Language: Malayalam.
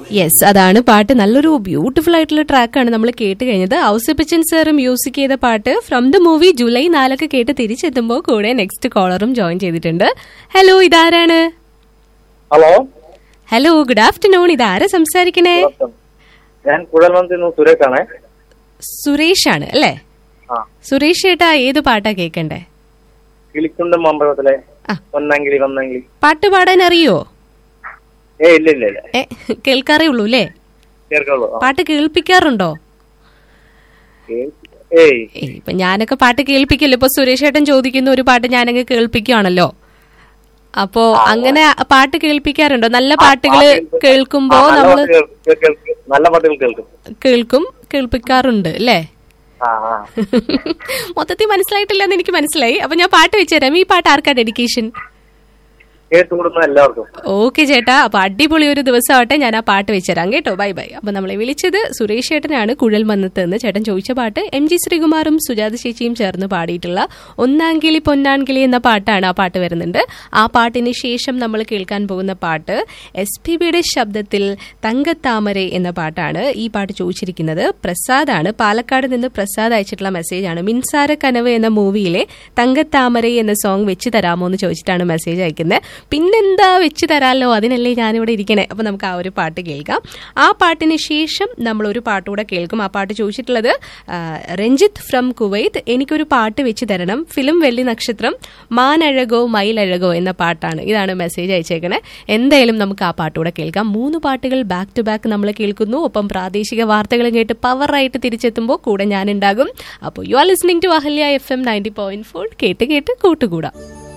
യെസ് അതാണ് പാട്ട് നല്ലൊരു ബ്യൂട്ടിഫുൾ ആയിട്ടുള്ള ട്രാക്കാണ് നമ്മൾ കേട്ട് കഴിഞ്ഞത് ഔസപ്പിച്ചൻ സാർ മ്യൂസിക് ചെയ്ത പാട്ട് ഫ്രം ദ മൂവി ജൂലൈ നാലൊക്കെ കേട്ട് തിരിച്ചെത്തുമ്പോൾ കൂടെ നെക്സ്റ്റ് കോളറും ജോയിൻ ചെയ്തിട്ടുണ്ട് ഹലോ ഇതാരാണ് ഹലോ ഹലോ ഗുഡ് ആഫ്റ്റർനൂൺ ഇതാരാ സംസാരിക്കണേ ഞാൻ കുഴൽമന്ത്രി നിന്ന് സുരേഷാണേ സുരേഷ് ആണ് അല്ലേ ആ സുരേഷ് ഏട്ടാ ഏത് പാട്ടാ കേൾക്കണ്ടേ കിളിക്കുണ്ടും മമ്പഴത്തിലെ ആ. ഒന്നാങ്കിളി വന്നെങ്കിലി പാട്ട് പാടാൻ അറിയോ ഏ ഇല്ല ഇല്ല ഇല്ല ഏ കേൾക്കാറേ ഉള്ളൂ അല്ലേ കേൾക്കുള്ളൂ ആ. പാട്ട് കേൾപ്പിക്കാറുണ്ടോ കേൾ- ഏയ് ഏയ്, ഇപ്പൊ ഞാനൊക്കെ പാട്ട് കേൾപ്പിക്കല്ലോ ഇപ്പൊ സുരേഷ് ഏട്ടൻ ചോദിക്കുന്ന ഒരു പാട്ട് ഞാനങ്ങ് കേൾപ്പിക്കുകയാണല്ലോ അപ്പോ അങ്ങനെ പാട്ട് കേൾപ്പിക്കാറുണ്ടോ നല്ല പാട്ടുകൾ കേൾപ്പിക്കാം. കേൾക്കുമ്പോ ആ, നല്ല നമ്മള് പാട്ട് കേൾ- കേൾക്കും. നല്ല പാട്ടുകൾ കേൾക്കും കേൾക്കും കേൾപ്പിക്കാറുണ്ട് അല്ലേ ആ ആ മൊത്തത്തിൽ മനസ്സിലായിട്ടില്ലെന്ന് എനിക്ക് മനസ്സിലായി അപ്പൊ ഞാൻ പാട്ട് വെച്ചുതരാം ഈ പാട്ട് ആർക്കാ ഡെഡിക്കേഷൻ കേട്ടുകൊടുക്കുന്ന എല്ലാവർക്കും ഓക്കെ ചേട്ടാ അപ്പൊ അടിപൊളി ഒരു ദിവസമാവട്ടെ ഞാൻ ആ പാട്ട് വെച്ചുതരാം കേട്ടോ ബൈ ബൈ അപ്പൊ നമ്മളെ വിളിച്ചത് സുരേഷ് ചേട്ടനാണ് കുഴൽ മന്നത്ത് എന്ന് ചേട്ടൻ ചോദിച്ച പാട്ട് എം ജി ശ്രീകുമാറും സുജാത ചേച്ചിയും ചേർന്ന് പാടിയിട്ടുള്ള ഒന്നാങ്കിളി പൊന്നാങ്കിളി എന്ന പാട്ടാണ് ആ പാട്ട് വരുന്നുണ്ട് ആ പാട്ടിന് ശേഷം നമ്മൾ കേൾക്കാൻ പോകുന്ന പാട്ട് എസ് പി ബിയുടെ ശബ്ദത്തിൽ തങ്കത്താമര എന്ന പാട്ടാണ് ഈ പാട്ട് ചോദിച്ചിരിക്കുന്നത് പ്രസാദാണ് പാലക്കാട് നിന്ന് പ്രസാദ് അയച്ചിട്ടുള്ള മെസ്സേജാണ് മിൻസാര കനവ് എന്ന മൂവിയിലെ തങ്കത്താമര എന്ന സോങ് വെച്ച് തരാമോ എന്ന് ചോദിച്ചിട്ടാണ് മെസ്സേജ് അയക്കുന്നത് പിന്നെന്താ വെച്ച് തരാമല്ലോ അതിനല്ലേ ഞാനിവിടെ ഇരിക്കണേ അപ്പൊ നമുക്ക് ആ ഒരു പാട്ട് കേൾക്കാം ആ പാട്ടിന് ശേഷം നമ്മൾ ഒരു പാട്ടുകൂടെ കേൾക്കും ആ പാട്ട് ചോദിച്ചിട്ടുള്ളത് ആ, രഞ്ജിത്ത് ഫ്രം കുവൈത്ത് എനിക്കൊരു പാട്ട് വെച്ച് തരണം ഫിലിം വെള്ളി നക്ഷത്രം മാനഴകോ മയിലഴകോ എന്ന പാട്ടാണ് ഇതാണ് മെസ്സേജ് അയച്ചേക്കണേ എന്തായാലും നമുക്ക് ആ പാട്ടുകൂടെ കേൾക്കാം മൂന്ന് പാട്ടുകൾ ബാക്ക് ടു ബാക്ക് നമ്മൾ കേൾക്കുന്നു ഒപ്പം പ്രാദേശിക വാർത്തകളും കേട്ട് പവറായിട്ട് തിരിച്ചെത്തുമ്പോൾ കൂടെ ഞാനുണ്ടാകും അപ്പോൾ you are listening to Ahalya FM ninety point four ഫോർ കേട്ട് കേട്ട് കൂട്ടുകൂടാം